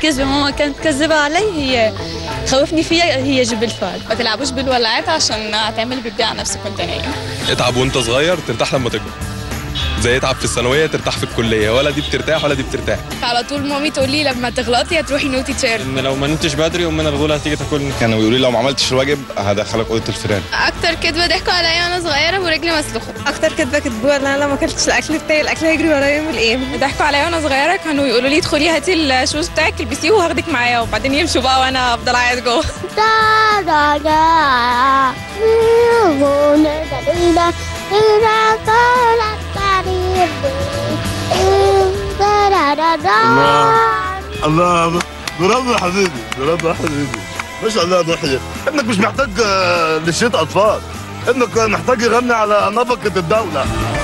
بالنسبة ماما كانت كذبة علي هي خوفني فيها هي جبل فال ما تلعبوش بالولاعات عشان هتعمل بتبيع على نفسك وانت نايم اتعب وانت صغير ترتاح لما تكبر زي اتعب في الثانويه ترتاح في الكليه ولا دي بترتاح ولا دي بترتاح على طول مامي تقول لي لما تغلطي هتروحي نوتي تشير ان لو ما نمتش بدري امنا الغوله هتيجي تاكلني كانوا بيقولوا لي لو ما عملتش الواجب هدخلك اوضه الفيران اكتر كدبه ضحكوا عليا وانا صغيره ورجلي مسلوخه اكتر كدبه كدبوها ان انا لو ما اكلتش الاكل بتاعي الاكل هيجري ورايا يعمل ايه ضحكوا عليا وانا صغيره كانوا يقولوا لي ادخلي هاتي الشوز بتاعك البسيه وهاخدك معايا وبعدين يمشوا بقى وانا افضل قاعد جوه الله الله برافو يا حبيبي برافو يا حبيبي ما شاء الله يا محيي ابنك مش محتاج آه، لشيت اطفال ابنك محتاج يغني على نفقه الدوله